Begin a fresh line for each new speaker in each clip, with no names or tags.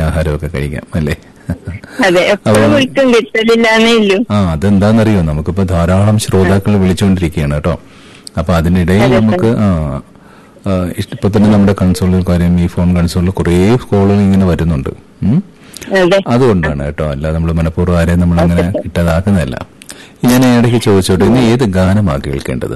ആഹാരമൊക്കെ കഴിക്കാം അല്ലേ
അതെ എപ്പോഴും
അപ്പൊ-
വിളിക്കും കിട്ടലില്ലാന്നേ ഇല്ലു
ആ അതെന്താണെന്നറിയോ നമുക്കിപ്പോ ധാരാളം ശ്രോതാക്കൾ വിളിച്ചുകൊണ്ടിരിക്കുകയാണ് കേട്ടോ അപ്പൊ അതിനിടയിൽ നമുക്ക് ആ ആ, ഇപ്പൊ തന്നെ നമ്മുടെ കൺസോളിൽ കാര്യം ഈ ഫോൺ കൺസോളിൽ കുറേ കോളുകൾ ഇങ്ങനെ വരുന്നുണ്ട് ഉം.
അതെ
അതുകൊണ്ടാണ് കേട്ടോ അല്ലാതെ നമ്മൾ മനഃപൂർവ്വം ആരെയും നമ്മൾ അങ്ങനെ ഇട്ടതാക്കുന്നതല്ല ഞാൻ ഇടയ്ക്ക് ചോദിച്ചോട്ടെ ഇന്ന് ഏത് ഗാനമാണ് കേൾക്കേണ്ടത്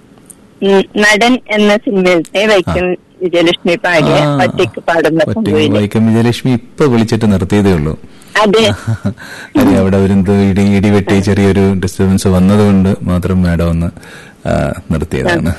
ഉം, നടൻ എന്ന സിനിമയിലത്തെ വൈക്കം വിജയലക്ഷ്മി പാടിയ
ആ,
ഒറ്റയ്ക്ക് പാടുന്ന
ഒറ്റയ്ക്ക്
സംഭവില്
വൈക്കം വിജയലക്ഷ്മി ഇപ്പൊ വിളിച്ചിട്ട് നിർത്തിയതേ ഉള്ളൂ
അതെ
കാര്യം അവിടെ അവരെന്തോ ഇടി ഇടിവെട്ടി ചെറിയൊരു ഡിസ്റ്റർബൻസ് വന്നതുകൊണ്ട് മാത്രം മാഡം ഒന്ന് ആ, നിർത്തിയതാണ്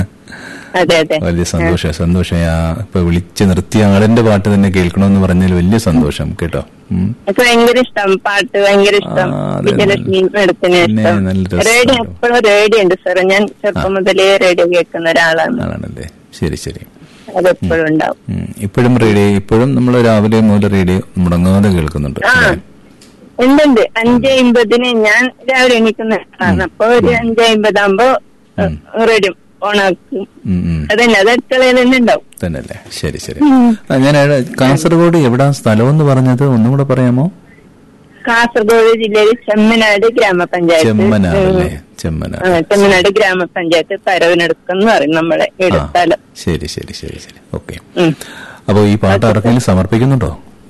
അതെ അതെ
വലിയ സന്തോഷം സന്തോഷം ആ ഇപ്പൊ വിളിച്ച് നിർത്തിയ ആളിന്റെ പാട്ട് തന്നെ കേൾക്കണമെന്ന് പറഞ്ഞാൽ വലിയ സന്തോഷം കേട്ടോ ഉം.
എനിക്ക് ഭയങ്കര ഇഷ്ടം പാട്ട് ഭയങ്കര ഇഷ്ടം
ആ, അതെ,
വിജയലക്ഷ്മി മേഡത്തിന്
പിന്നെ
ഇഷ്ടം
നല്ല രസം.
റേഡിയോ എപ്പോഴും റേഡിയോ ഉണ്ട് സാർ ഞാൻ ചെറുപ്പം മുതലേ റേഡിയോ കേൾക്കുന്ന ഒരാളാണ്
ആണല്ലേ ശരി ശരി
അതെപ്പോഴും ഉണ്ടാവും
ഉം. ഇപ്പോഴും റേഡിയോ ഇപ്പോഴും നമ്മൾ രാവിലെ മുതൽ റേഡിയോ മുടങ്ങാതെ കേൾക്കുന്നുണ്ട്
ആ
അല്ലേ?
ഉണ്ടുണ്ട് അഞ്ച് അമ്പതിന് ഞാൻ രാവിലെ എണീക്കുന്ന ആളാണ് അപ്പൊ ഒരു അഞ്ച് അമ്പതാകുമ്പോ റേഡിയോ ഓണാക്കും
ഉം, ഉം.
അതന്നെ അത് അടുക്കളയിൽ തന്നെ ഉണ്ടാവും
തന്നെയല്ലേ ശരി ശരി ആ, ഞാൻ അവിടെ കാസർഗോഡ് എവിടാ സ്ഥലം എന്ന് പറഞ്ഞത് ഒന്നും കൂടെ പറയാമോ
കാസർഗോഡ് ജില്ലയിൽ ചെമ്മനാട് ഗ്രാമപഞ്ചായത്ത്
ചെമ്മനാടല്ലേ
ഉം.
ചെമ്മനാട്
ആ, ചെമ്മനാട് ഗ്രാമപഞ്ചായത്ത് തരവിനടുക്കെന്ന് പറയും നമ്മളെ
ആ
എടുത്താലും
ശരി ശരി ശരി ശരി ഓക്കെ അപ്പൊ ഈ പാട്ട് ആർക്കെങ്കിലും സമർപ്പിക്കുന്നുണ്ടോ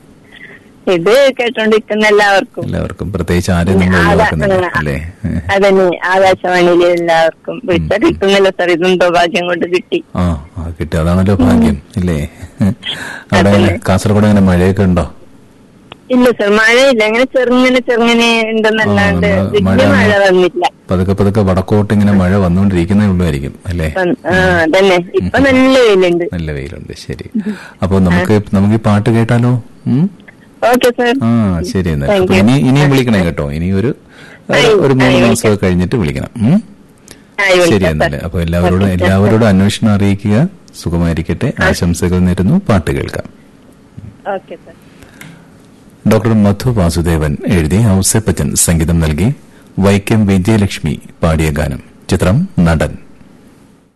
ഇത് കേട്ടോണ്ടിരിക്കുന്ന എല്ലാവർക്കും
എല്ലാവർക്കും പ്രത്യേകിച്ച് ആരെയും നമ്മൾ
ആകാ-
ഒഴിവാക്കുന്നില്ല
ആ,
അല്ലേ
അതന്നെ ആകാശവാണിയിലെ എല്ലാവർക്കും വിളിച്ചാൽ കിട്ടുന്നില്ല സാർ ഇതെന്തോ ഭാഗ്യം കൊണ്ട് കിട്ടി
ആ ആ കിട്ടി അതാണല്ലോ ഭാഗ്യം ഇല്ലേ അവിടെ എങ്ങനെ കാസർഗോഡ് എങ്ങനെ മഴയൊക്കെ ഉണ്ടോ
ഇല്ല സാർ മഴയില്ല അങ്ങനെ ചെറുങ്ങനെ ചെറുങ്ങനെ ഉണ്ടെന്നല്ലാണ്ട്
ആ,
വലിയ
മഴ-
മഴ വന്നില്ല
പതുക്കെ പതുക്കെ വടക്കോട്ട് ഇങ്ങനെ മഴ വന്നുകൊണ്ടിരിക്കുന്നേ ഉള്ളൂമായിരിക്കും അല്ലേ
ഇപ്പം, ആ അതന്നെ ഇപ്പൊ നല്ല വെയിലുണ്ട്
നല്ല വെയിലുണ്ട് ശരി അപ്പൊ നമുക്ക് നമുക്ക് ഈ പാട്ട് കേട്ടാലോ ഉം?
ഓക്കെ സാർ
ആ ശരി എന്നാൽ
Thank
അപ്പൊ
you.
ഇനി ഇനിയും വിളിക്കണം കേട്ടോ ഇനി ഒരു
ആയി,
ഒരു മൂന്ന്
ആയി,
മാസമൊക്കെ കഴിഞ്ഞിട്ട് വിളിക്കണം ഉം?
ആയി
ശരി
വിളിക്കാം
എന്നാല്
സാർ
അപ്പൊ എല്ലാവരോടും എല്ലാവരോടും അന്വേഷണം അറിയിക്കുക സുഖമായിരിക്കട്ടെ ആശംസകൾ നേരുന്നു പാട്ട് കേൾക്കാം
okay sir
doctor Madhu Vasudevan എഴുതി ഔസേപ്പച്ചൻ സംഗീതം നൽകി വൈക്കം വിജയലക്ഷ്മി പാടിയ ഗാനം ചിത്രം നടൻ